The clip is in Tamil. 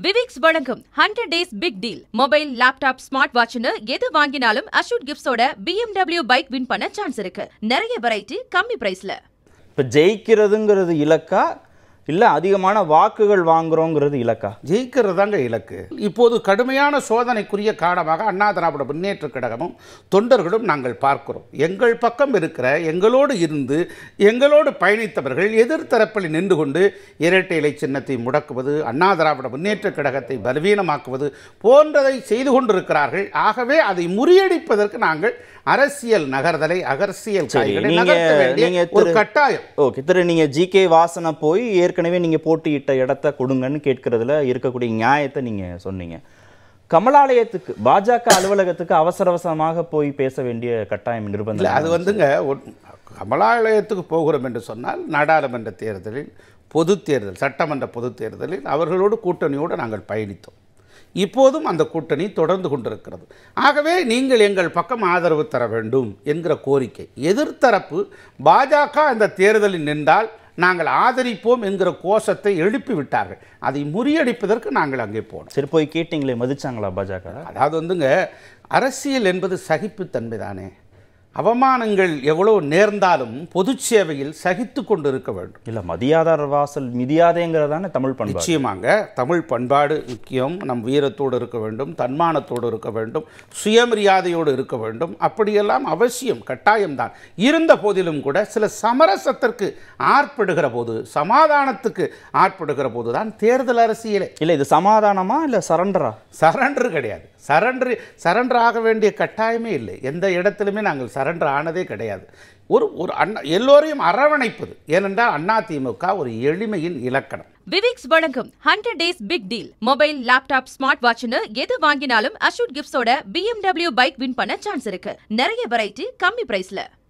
விவிக்ஸ் வழங்கும் hundred days big deal mobile laptop smart வாட்ச்னு எது வாங்கினாலும் அஷூட் கிஃப்ட்ஸோட BMW பைக் வின் பண்ண சான்ஸ் இருக்கு நிறைய வெரைட்டி கம்மி பிரைஸ்ல இப்போ ஜெயிக்கிறதுங்கிறது இலக்கா இல்லை அதிகமான வாக்குகள் வாங்குறோங்கிறது இலக்கா ஜெயிக்கிறது தாங்க இலக்கு இப்போது கடுமையான சோதனைக்குரிய காரணமாக அண்ணா திராவிட முன்னேற்ற கழகமும் தொண்டர்களும் நாங்கள் பார்க்கிறோம் எங்கள் பக்கம் இருக்கிற எங்களோடு இருந்து எங்களோடு பயணித்தவர்கள் எதிர்த்தரப்பில் நின்று கொண்டு இரட்டை இலை சின்னத்தை முடக்குவது அண்ணா திராவிட முன்னேற்ற கழகத்தை பலவீனமாக்குவது போன்றதை செய்து கொண்டிருக்கிறார்கள் ஆகவே அதை முறியடிப்பதற்கு நாங்கள் அரசியல் நகர்தலை அரசியல் சரி, காய்களை நீங்க- நகர்த்த வேண்டிய நீங்க ஒரு திரு- கட்டாயம் ஓகே திரு நீங்கள் ஜிகே வாசனை போய் ஏற்கனவே நீங்கள் போட்டியிட்ட இடத்த கொடுங்கன்னு கேட்கறதுல இருக்கக்கூடிய நியாயத்தை நீங்கள் சொன்னீங்க கமலாலயத்துக்கு பாஜக அலுவலகத்துக்கு அவசர அவசரமாக போய் பேச வேண்டிய கட்டாயம் இல்லை நிர்பந்தம் அது வந்துங்க ஒன்- கமலாலயத்துக்கு போகிறோம் என்று சொன்னால் நாடாளுமன்ற தேர்தலில் பொது தேர்தல் சட்டமன்ற பொது தேர்தலில் அவர்களோடு கூட்டணியோடு நாங்கள் பயணித்தோம் இப்போதும் அந்த கூட்டணி தொடர்ந்து கொண்டிருக்கிறது ஆகவே நீங்கள் எங்கள் பக்கம் ஆதரவு தர வேண்டும் என்கிற கோரிக்கை எதிர்த்தரப்பு பாஜக அந்த தேர்தலில் நின்றால் நாங்கள் ஆதரிப்போம் என்கிற கோஷத்தை எழுப்பி விட்டார்கள் அதை முறியடிப்பதற்கு நாங்கள் அங்கே போனோம் சரி போய் கேட்டீங்களே மதிச்சாங்களா பாஜக அதாவது வந்துங்க அரசியல் என்பது சகிப்புத்தன்மை தானே அவமானங்கள் எவ்வளவு நேர்ந்தாலும் பொது சேவையில் சகித்து கொண்டு இருக்க வேண்டும் இல்லை மதியாதார வாசல் மிதியாதேங்கிறதானே தமிழ் பண்பாடு நிச்சயமாங்க தமிழ் பண்பாடு முக்கியம் நம் வீரத்தோடு இருக்க வேண்டும் தன்மானத்தோடு இருக்க வேண்டும் சுயமரியாதையோடு இருக்க வேண்டும் அப்படியெல்லாம் அவசியம் கட்டாயம்தான் இருந்த போதிலும் கூட சில சமரசத்திற்கு ஆற்படுகிற போது சமாதானத்துக்கு ஆற்படுகிற போது தான் தேர்தல் அரசியலே இல்லை இது சமாதானமா இல்லை சரண்டரா சரண்டர் கிடையாது சரண்டர் சரண்டர் ஆக வேண்டிய கட்டாயமே இல்லை எந்த இடத்திலுமே நாங்கள் சரண்டர் ஆனதே கிடையாது ஒரு ஒரு அண்ணா எல்லோரையும் அரவணைப்பது ஏனென்றால் அண்ணா திமுக ஒரு எளிமையின் இலக்கணம் விவிக்ஸ் வழங்கும் hundred days big deal mobile laptop smart வாட்ச்னு எது வாங்கினாலும் அஷூட் கிஃப்ட்ஸோட BMW பைக் வின் பண்ண சான்ஸ் இருக்கு நிறைய வெரைட்டி கம்மி பிரைஸ்ல